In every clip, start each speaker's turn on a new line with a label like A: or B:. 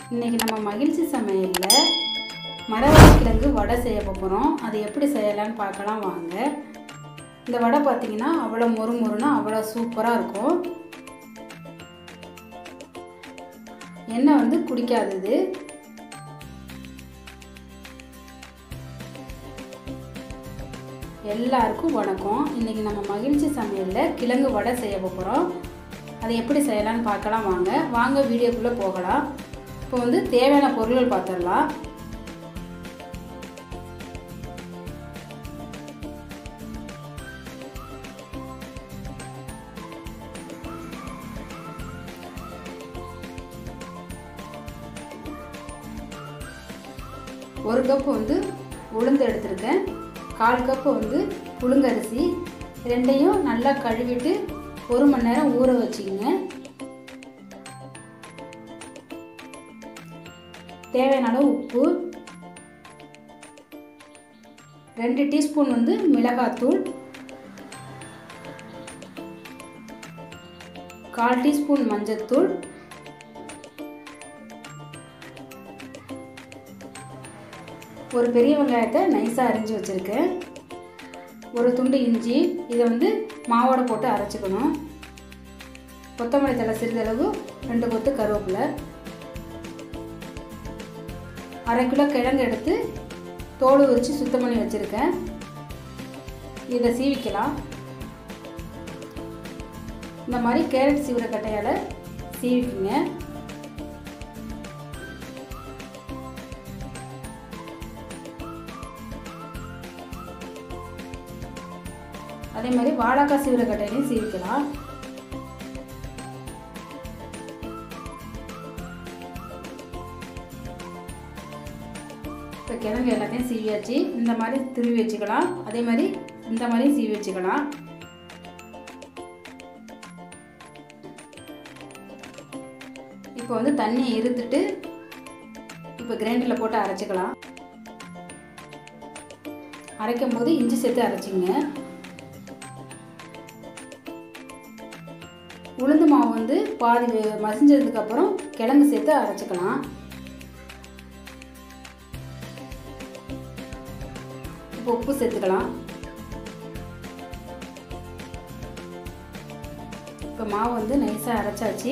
A: இன்றைக்கி நம்ம மகிழ்ச்சி சமையலில் மரவள்ளிக்கிழங்கு வடை செய்ய போகிறோம் அது எப்படி செய்யலான்னு பார்க்கலாம் வாங்க இந்த வடை பார்த்திங்கன்னா அவ்வளோ மொறு மொறுனா அவ்வளோ சூப்பராக இருக்கும் எண்ணெய் வந்து குடிக்காதது எல்லாருக்கும் வணக்கம் இன்றைக்கி நம்ம மகிழ்ச்சி சமையலில் கிழங்கு வடை செய்ய போகிறோம் அதை எப்படி செய்யலாம்னு பார்க்கலாம் வாங்க வாங்க வீடியோக்குள்ளே போகலாம் இப்போ வந்து தேவையான பொருட்கள் பார்த்துடலாம் ஒரு கப்பு வந்து உளுந்து எடுத்திருக்கேன் கால் கப்பு வந்து புழுங்கரிசி ரெண்டையும் நல்லா கழுவிட்டு ஒரு மணி நேரம் ஊற வச்சுக்கோங்க தேவையான அளவு உப்பு ரெண்டு டீஸ்பூன் வந்து மிளகாத்தூள் கால் டீஸ்பூன் மஞ்சத்தூள் ஒரு பெரிய வெங்காயத்தை நைஸாக அரிஞ்சு வச்சுருக்கேன் ஒரு துண்டு இஞ்சி இதை வந்து மாவோட போட்டு அரைச்சிக்கணும் கொத்தமல்லி தலை சிறிதளவு ரெண்டு கொத்து கருவேப்பிலை அரை கிலோ கிழங்கு எடுத்து தோல் வச்சு சுத்தம் பண்ணி வச்சுருக்கேன் இதை சீவிக்கலாம் இந்த மாதிரி கேரட் சீவிர கட்டையால் சீவிக்குங்க அதே மாதிரி வாழைக்காய் சீவிர கட்டையிலையும் சீவிக்கலாம் இப்போ கிழங்கு எல்லாத்தையும் சீவியாச்சு இந்த மாதிரி திருவி வச்சுக்கலாம் அதே மாதிரி இந்த மாதிரி சீவி வச்சுக்கலாம் இப்போ வந்து தண்ணியை இருத்துட்டு இப்போ கிரைண்டரில் போட்டு அரைச்சிக்கலாம் அரைக்கும் போது இஞ்சி சேர்த்து அரைச்சிங்க உளுந்து மாவு வந்து பாதி மசிஞ்சதுக்கப்புறம் கிழங்கு சேர்த்து அரைச்சிக்கலாம் இப்போ உப்பு சேர்த்துக்கலாம் இப்போ மாவு வந்து நைஸாக அரைச்சாச்சு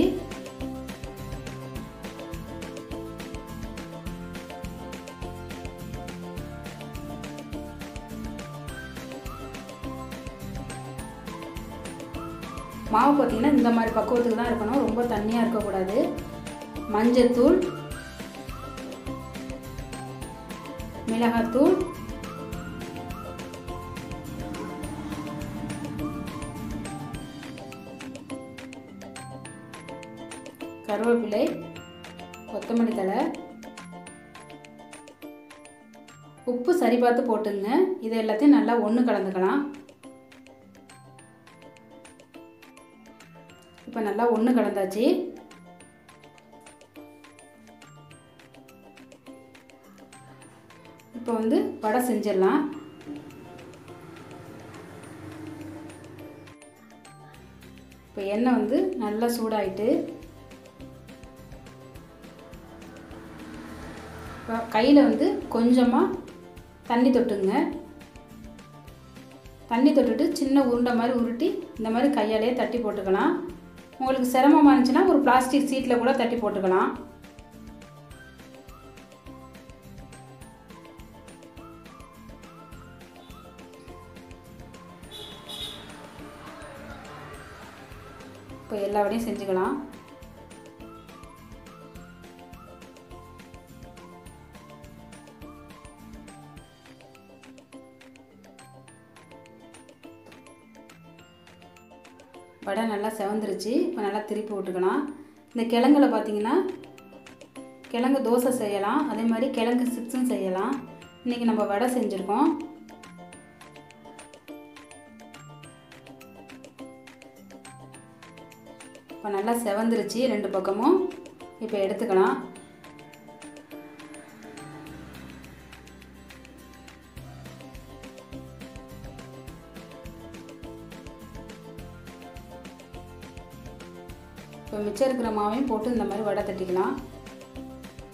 A: மாவு பார்த்திங்கன்னா இந்த மாதிரி பக்குவத்துக்கு தான் இருக்கணும் ரொம்ப தண்ணியாக இருக்கக்கூடாது மஞ்சத்தூள் மிளகாத்தூள் கருவேப்பிலை கொத்தமல்லி தழை உப்பு சரி பார்த்து போட்டுங்க இது எல்லாத்தையும் நல்லா ஒன்று கலந்துக்கலாம் இப்போ நல்லா ஒன்று கலந்தாச்சு இப்போ வந்து வடை செஞ்சிடலாம் இப்போ எண்ணெய் வந்து நல்லா சூடாயிட்டு இப்போ கையில் வந்து கொஞ்சமாக தண்ணி தொட்டுங்க தண்ணி தொட்டுட்டு சின்ன உருண்டை மாதிரி உருட்டி இந்த மாதிரி கையாலேயே தட்டி போட்டுக்கலாம் உங்களுக்கு சிரமமாக இருந்துச்சுன்னா ஒரு பிளாஸ்டிக் சீட்டில் கூட தட்டி போட்டுக்கலாம் இப்போ எல்லா வடையும் செஞ்சுக்கலாம் வடை நல்லா செவந்துருச்சு இப்போ நல்லா திருப்பி விட்டுக்கலாம் இந்த கிழங்குல பார்த்தீங்கன்னா கிழங்கு தோசை செய்யலாம் அதே மாதிரி கிழங்கு சிப்ஸும் செய்யலாம் இன்றைக்கி நம்ம வடை செஞ்சுருக்கோம் இப்போ நல்லா செவந்துருச்சு ரெண்டு பக்கமும் இப்போ எடுத்துக்கலாம் இப்போ மிச்சம் இருக்கிற மாவையும் போட்டு இந்த மாதிரி வடை தட்டிக்கலாம்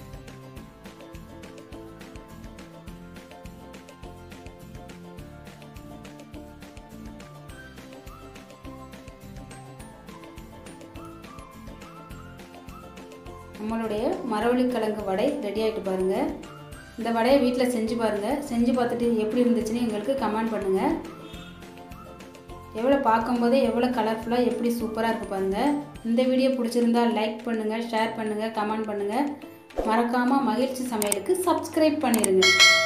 A: நம்மளுடைய மரவள்ளிக்கிழங்கு வடை ரெடி ஆகிட்டு பாருங்கள் இந்த வடையை வீட்டில் செஞ்சு பாருங்கள் செஞ்சு பார்த்துட்டு எப்படி இருந்துச்சுன்னு எங்களுக்கு கமெண்ட் பண்ணுங்கள் எவ்வளோ பார்க்கும்போதே எவ்வளோ கலர்ஃபுல்லாக எப்படி சூப்பராக இருக்குது பாருங்கள் இந்த வீடியோ பிடிச்சிருந்தா லைக் பண்ணுங்கள் ஷேர் பண்ணுங்கள் கமெண்ட் பண்ணுங்கள் மறக்காமல் மகிழ்ச்சி சமையலுக்கு சப்ஸ்கிரைப் பண்ணிடுங்க